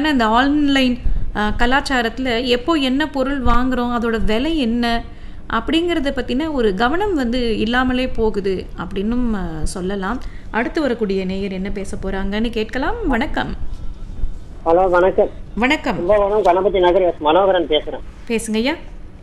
ஏன்னா இந்த ஆன்லைன் கலாச்சாரத்தில் எப்போ என்ன பொருள் வாங்குகிறோம் அதோட விலை என்ன அப்படிங்கிறத பற்றின ஒரு கவனம் வந்து இல்லாமலே போகுது அப்படின்னும் அஹ், சொல்லலாம் அடுத்து வரக்கூடிய நேயர் என்ன பேச போகிறாங்கன்னு கேட்கலாம் வணக்கம் ஹலோ வணக்கம் வணக்கம் கும்பகோணம் கணபதி நகர் எஸ் மனோகரன் பேசுறேன் பேசுங்க ஐயா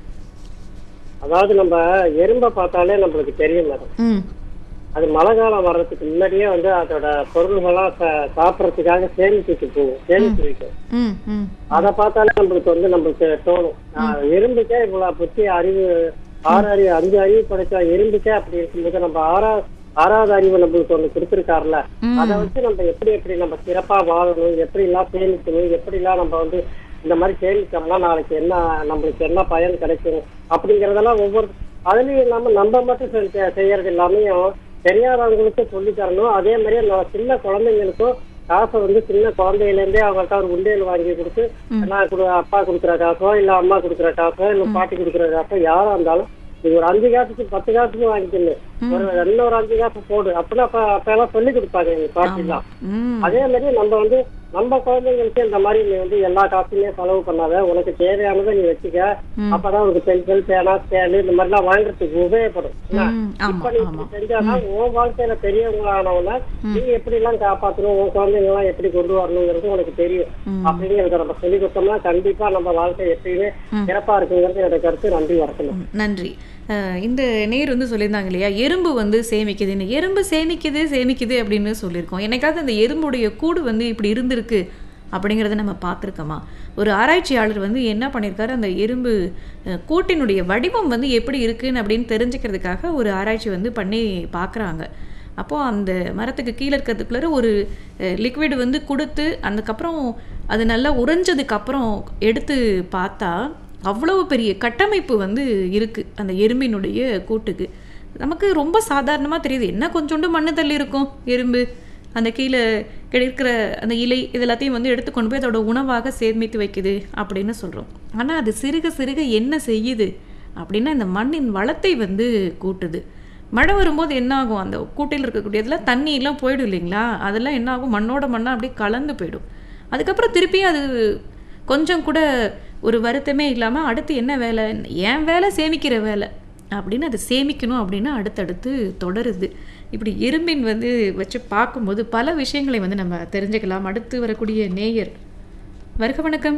அதாவது நம்ம எறும்பை பார்த்தாலே நம்மளுக்கு தெரியும் மேடம் ம் அது மழை காலம் வர்றதுக்கு முன்னாடியே வந்து அதோட பொருள்கள்லாம் சா- சாப்பிடறதுக்காக சேமிச்சுட்டு போகும் சேமிச்சு வைக்கும் ம் ம் அதை பார்த்தாலே நம்மளுக்கு வந்து நம்மளுக்கு தோணும் ஆஹ், எறும்புக்கே இவ்வளவு புத்தி அறிவு ஆறு அறிவு அஞ்சு அறிவு படைச்சா எறும்புக்கே அப்படி இருக்கும்போது நம்ம ஆறா ஆறாவது அறிவு நம்மளுக்கு ஒண்ணு கொடுத்துருக்காருல ம். அதை வச்சு நம்ம எப்படி எப்படி நம்ம சிறப்பா வாழணும் எப்படி எல்லாம் சேமிக்கணும் எப்படி எல்லாம் நம்ம வந்து இந்த மாதிரி சேமிச்சோம்னா நாளைக்கு என்ன நம்மளுக்கு என்ன பயன் கிடைக்கும் அப்படிங்கறதெல்லாம் ஒவ்வொரு அதுலயும் இல்லாம நம்ம மட்டும் செஞ்ச- செய்யறது எல்லாமையும் தெரியாதவங்களுக்கு சொல்லி தரணும் அதே மாதிரி நம்ம சின்ன குழந்தைங்களுக்கும் காசை வந்து சின்ன குழந்தையில இருந்தே அவங்கள்ட்ட ஒரு உண்டியல் வாங்கி கொடுத்து நான் கொடு அப்பா கொடுக்குற காசோ இல்ல அம்மா கொடுக்குற காசோ இல்ல பாட்டி கொடுக்குற காசோ யாரா இருந்தாலும் நீ ஒரு அஞ்சு காசுக்கு பத்து காசுக்கு வாங்கிக்கணும் ஒரு இன்னொரு அஞ்சு காசு போடு அப்படின்னா அப்ப அப்ப எல்லாம் சொல்லி கொடுப்பாங்க எங்க பாட்டி எல்லாம் ம் அதே மாதிரி நம்ம வந்து நம்ம குழந்தைங்களுக்கு இந்த மாதிரி நீ வந்து எல்லா காசுமே செலவு பண்ணாத உனக்கு தேவையானதை நீ வச்சுக்க அப்பதான் உனக்கு பென்சில் பேனா ஸ்கேலு இந்த மாதிரி எல்லாம் வாங்குறதுக்கு உபயோகப்படும் என்ன? ம், ஆமா இப்ப நீ ஆமா இப்படி செஞ்சாதான் உன் வாழ்க்கையில பெரியவங்களானவன நீ எப்படி எல்லாம் காப்பாத்தணும் உன் குழந்தைங்க எல்லாம் எப்படி கொண்டு வரணுங்கிறது உனக்கு தெரியும் அப்படிங்கறத நம்ம சொல்லி கொடுத்தோம்னா கண்டிப்பா நம்ம வாழ்க்கை எப்பயுமே சிறப்பா இருக்குங்கிறது என்னோட கருத்து நன்றி வரணும் ம், நன்றி அஹ், இந்த நேர் வந்து சொல்லியிருந்தாங்க இல்லையா எறும்பு வந்து சேமிக்குதுன்னு எறும்பு சேமிக்குது சேமிக்குது அப்படின்னு சொல்லியிருக்கோம் என்னைக்காவது அந்த எறும்புடைய கூடு வந்து இப்படி இருந்திருக்கு அப்படிங்கிறத நம்ம பார்த்துருக்கோமா ஒரு ஆராய்ச்சியாளர் வந்து என்ன பண்ணியிருக்காரு அந்த எறும்பு அஹ், கூட்டினுடைய வடிவம் வந்து எப்படி இருக்குன்னு அப்படின்னு தெரிஞ்சுக்கிறதுக்காக ஒரு ஆராய்ச்சி வந்து பண்ணி பார்க்குறாங்க அப்போது அந்த மரத்துக்கு கீழே இருக்கிறதுக்குள்ளார ஒரு லிக்விட் வந்து கொடுத்து அதுக்கப்புறம் அது நல்லா உறைஞ்சதுக்கப்புறம் எடுத்து பார்த்தா அவ்வளவு பெரிய கட்டமைப்பு வந்து இருக்குது அந்த எறும்பினுடைய கூட்டுக்கு நமக்கு ரொம்ப சாதாரணமாக தெரியுது என்ன கொஞ்சோண்டு மண்ணு தள்ளி இருக்கும் எறும்பு அந்த கீழே கிடைக்கிற அந்த இலை இது எல்லாத்தையும் வந்து எடுத்து கொண்டு போய் அதோட உணவாக சேமித்து வைக்குது அப்படின்னு சொல்கிறோம் ஆனால் அது சிறுக சிறுக என்ன செய்யுது அப்படின்னா இந்த மண்ணின் வளத்தை வந்து கூட்டுது மழை வரும்போது என்ன ஆகும் அந்த கூட்டையில் இருக்கக்கூடியதெல்லாம் தண்ணியெல்லாம் போயிடும் இல்லைங்களா அதெல்லாம் என்ன ஆகும் மண்ணோட மண்ணாக அப்படியே கலந்து போயிடும் அதுக்கப்புறம் திருப்பியும் அது கொஞ்சம் கூட ஒரு வருத்தமே இல்லாமல் அடுத்து என்ன வேலை என் வேலை சேமிக்கிற வேலை அப்படின்னு அதை சேமிக்கணும் அப்படின்னு அடுத்தடுத்து தொடருது இப்படி எறும்பின் வந்து வச்சு பார்க்கும்போது பல விஷயங்களை வந்து நம்ம தெரிஞ்சுக்கலாம் அடுத்து வரக்கூடிய நேயர் வருக வணக்கம்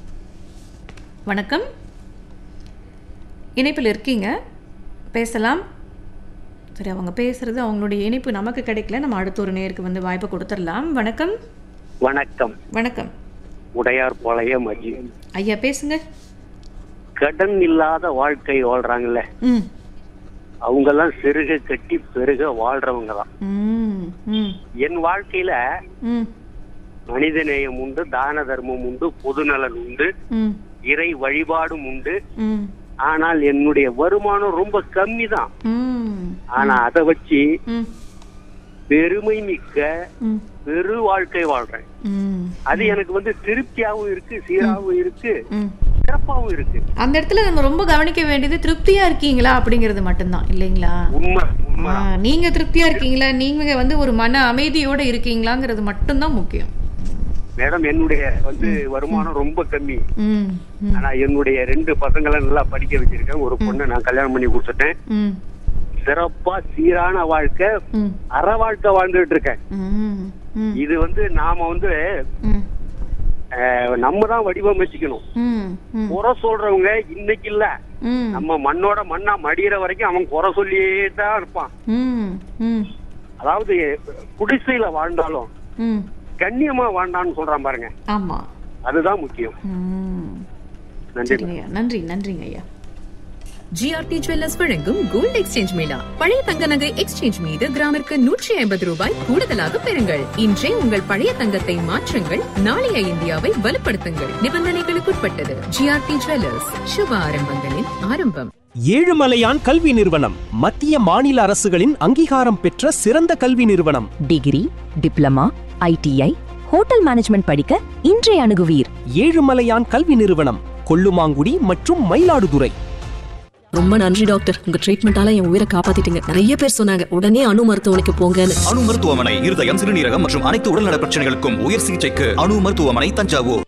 வணக்கம் இணைப்பில் இருக்கீங்க பேசலாம் சரி அவங்க பேசுறது அவங்களுடைய இணைப்பு நமக்கு கிடைக்கல நம்ம அடுத்த ஒரு நேருக்கு வந்து வாய்ப்பு கொடுத்துடலாம் வணக்கம் வணக்கம் வணக்கம் உடையார் போலய மஜி ஐயா பேசுங்க கடன் இல்லாத வாழ்க்கை வாழ்றாங்கல்ல ம் அவங்க எல்லாம் சிறுக கட்டி பெருக வாழ்றவங்க தான் ம் ம் என் வாழ்க்கையில ம் மனிதநேயம் உண்டு தான தர்மம் உண்டு பொதுநலன் உண்டு ம் இறை வழிபாடும் உண்டு ம் ஆனால் என்னுடைய வருமானம் ரொம்ப கம்மி தான் ம் ஆனா அதை வச்சு ம் பெருமை மிக்க ம் பெரு வாழ்க்கை வாழ்றேன் ம் அது எனக்கு வந்து திருப்தியாவும் இருக்கு சீராவும் இருக்கு ம் சிறப்பாவும் இருக்கு அந்த இடத்துல நம்ம ரொம்ப கவனிக்க வேண்டியது திருப்தியா இருக்கீங்களா அப்படிங்கிறது மட்டும்தான் இல்லைங்களா உண்மை உண்மை ஆ, நீங்க திருப்தியா இருக்கீங்களா நீங்க வந்து ஒரு மன அமைதியோட இருக்கீங்களாங்கிறது மட்டும்தான் முக்கியம் மேடம் என்னுடைய வந்து வருமானம் ரொம்ப கம்மி ம் ம் ஆனா என்னுடைய ரெண்டு பசங்களை நல்லா படிக்க வச்சிருக்கேன் ஒரு பொண்ணை நான் கல்யாணம் பண்ணி கொடுத்துட்டேன் ம் சிறப்பா சீரான வாழ்க்கை ம் அற வாழ்க்கை வாழ்ந்துட்டு இருக்கேன் ம் ம் இது வந்து நாம வந்து ம் அஹ், நம்ம தான் வடிவமைச்சுக்கணும் ம் ம் குறை சொல்றவங்க இன்னைக்கு இல்ல ம் நம்ம மண்ணோட மண்ணா மடியிற வரைக்கும் அவன் குறை சொல்லியே தான் இருப்பான் ம் ம் அதாவது குடிசையில வாழ்ந்தாலும் ம் கண்ணியமா வாழ்ந்தான்னு சொல்றான் பாருங்க ஆமா அதுதான் முக்கியம் ம் நன்றி சரிங்க ஐயா நன்றி நன்றிங்க ஐயா ஜிஆர்டி ஜுவல்லர்ஸ் வழங்கும் கோல்ட் எக்ஸ்சேஞ்ச் மேளா பழைய தங்க நகை எக்ஸ்சேஞ்ச் மீது கிராமிற்கு நூற்றி ஐம்பது ரூபாய் கூடுதலாக பெறுங்கள் இன்றே உங்கள் பழைய தங்கத்தை மாற்றுங்கள் நாளைய இந்தியாவை வலுப்படுத்துங்கள் நிபந்தனைகளுக்குட்பட்டது ஜிஆர்டி ஜுவல்லர்ஸ் சுப ஆரம்பங்களின் ஆரம்பம் ஏழுமலையான் கல்வி நிறுவனம் மத்திய மாநில அரசுகளின் அங்கீகாரம் பெற்ற சிறந்த கல்வி நிறுவனம் degree diploma ITI hotel management படிக்க இன்றைய அணுகுவீர் ஏழுமலையான் கல்வி நிறுவனம் கொல்லுமாங்குடி மற்றும் மயிலாடுதுறை ரொம்ப நன்றி டாக்டர் உங்க ட்ரீட்மெண்டால என் உயிரை காப்பாத்திட்டீங்க நிறைய பேர் சொன்னாங்க உடனே அணு மருத்துவமனைக்கு போங்கன்னு அணு மருத்துவமனை இருதயம் சிறுநீரகம் மற்றும் அனைத்து உடல்நல பிரச்சனைகளுக்கும் உயர் சிகிச்சைக்கு அணு மருத்துவமனை தஞ்சாவூர்